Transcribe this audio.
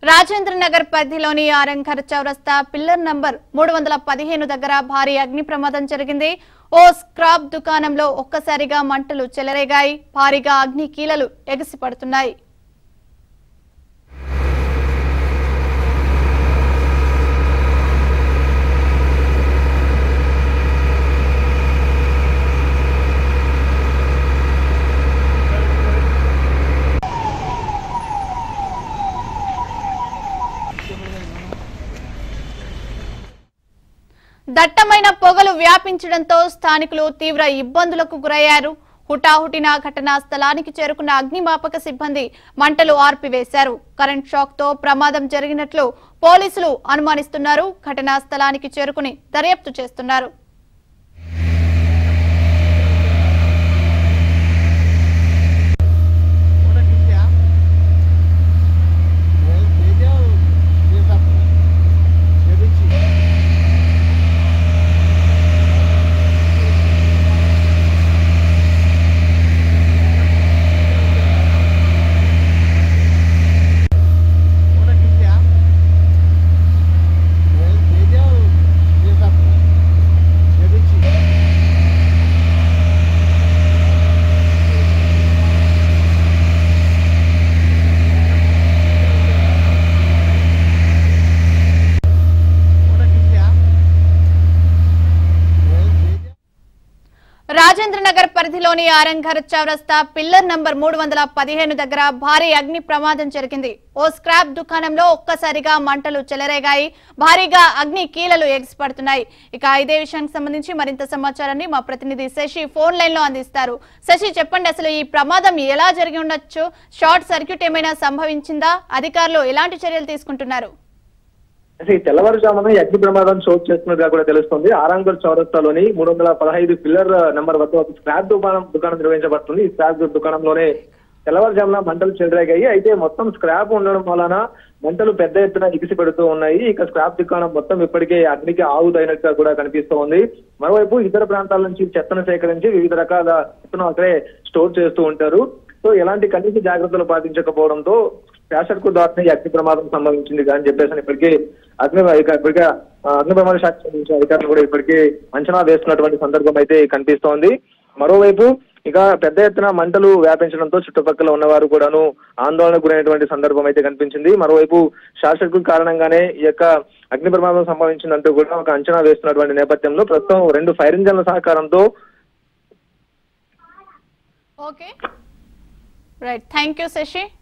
రాజేంద్ర నగర్ పరిధిలోని ఆరంఘర్ చౌరస్తా pillar number మూడు వందల పదిహేను దగ్గర భారీ అగ్ని ప్రమాదం జరిగింది ఓ స్క్రాప్ దుకాణంలో ఒక్కసారిగా మంటలు చెలరేగాయి భారీగా అగ్ని కీలలు ఎగసిపడుతున్నాయి దట్టమైన పొగలు వ్యాపించడంతో స్థానికులు తీవ్ర ఇబ్బందులకు గురయ్యారు హుటాహుటిన ఘటనా స్థలానికి చేరుకున్న అగ్నిమాపక సిబ్బంది మంటలు ఆర్పివేశారు కరెంట్ షాక్ తో ప్రమాదం జరిగినట్లు పోలీసులు అనుమానిస్తున్నారు ఘటనా స్థలానికి చేరుకుని దర్యాప్తు చేస్తున్నారు Una que sea. Media esa Gereçi. Una que sea. Media esa Gereçi. Una que sea. Media Rajendra Nagar పరిధిలోని ఆరంఘర్ చౌరస్తా పిల్లర్ నంబర్ మూడు వందల పదిహేను దగ్గర భారీ అగ్ని ప్రమాదం జరిగింది ఓ స్క్రాప్ దుకాణంలో ఒక్కసారిగా మంటలు చెలరేగాయి భారీగా అగ్ని కీలలు ఎగిసిపడుతున్నాయి ఇక ఇదే విషయానికి సంబంధించి మరింత సమాచారాన్ని మా ప్రతినిధి శశి ఫోన్ లైన్ లో అందిస్తారు శశి చెప్పండి అసలు ఈ ప్రమాదం ఎలా జరిగి ఉండొచ్చు షార్ట్ సర్క్యూట్ ఏమైనా సంభవించిందా అధికారులు ఎలాంటి చర్యలు తీసుకుంటున్నారు అయితే ఈ తెల్లవారుజామున ఈ అగ్ని ప్రమాదం చోటు చేస్తున్నట్టుగా కూడా తెలుస్తుంది ఆరాంగర్ చౌరస్తాలోని మూడు వందల పదహైదు పిల్లర్ నెంబర్ వద్ద ఒక స్క్రాప్ దుకాణం దుకాణం నిర్వహించబడుతుంది ఈ స్క్రాప్ దుకాణంలోనే తెల్లవారుజామున మంటలు చెలరేగాయి అయితే మొత్తం స్క్రాప్ ఉండడం వలన మంటలు పెద్ద ఎత్తున ఎగిసి పెడుతూ ఉన్నాయి ఇక స్క్రాప్ దుకాణం మొత్తం ఇప్పటికే అగ్నికి ఆవుదైనట్టుగా కూడా కనిపిస్తూ ఉంది మరోవైపు ఇతర ప్రాంతాల నుంచి చెత్తను సేకరించి వివిధ రకాల చెత్తను అక్కడే స్టోర్ చేస్తూ ఉంటారు సో ఎలాంటి కనీస జాగ్రత్తలు పాటించకపోవడంతో శాసనకు దాటిన ఈ అగ్ని ప్రమాదం సంభవించింది అని చెప్పేసి ఇప్పటికే అగ్ని ఇక ఇప్పటికే ఆ, అగ్ని ప్రమాద శాఖ సంబంధించిన అధికారులు కూడా ఇప్పటికే అంచనా వేస్తున్నటువంటి సందర్భం అయితే కనిపిస్తోంది మరోవైపు ఇక పెద్ద ఎత్తున మంటలు వ్యాపించడంతో చుట్టుపక్కల ఉన్నవారు కూడాను ఆందోళనకు గురైనటువంటి సందర్భం అయితే కనిపించింది మరోవైపు శాసనకు కారణంగానే ఈ యొక్క అగ్ని ప్రమాదం సంభవించిందంటూ కూడా ఒక అంచనా వేస్తున్నటువంటి నేపథ్యంలో ప్రస్తుతం రెండు ఫైర్ ఇంజన్ల సహకారంతో okay right thank you Shashi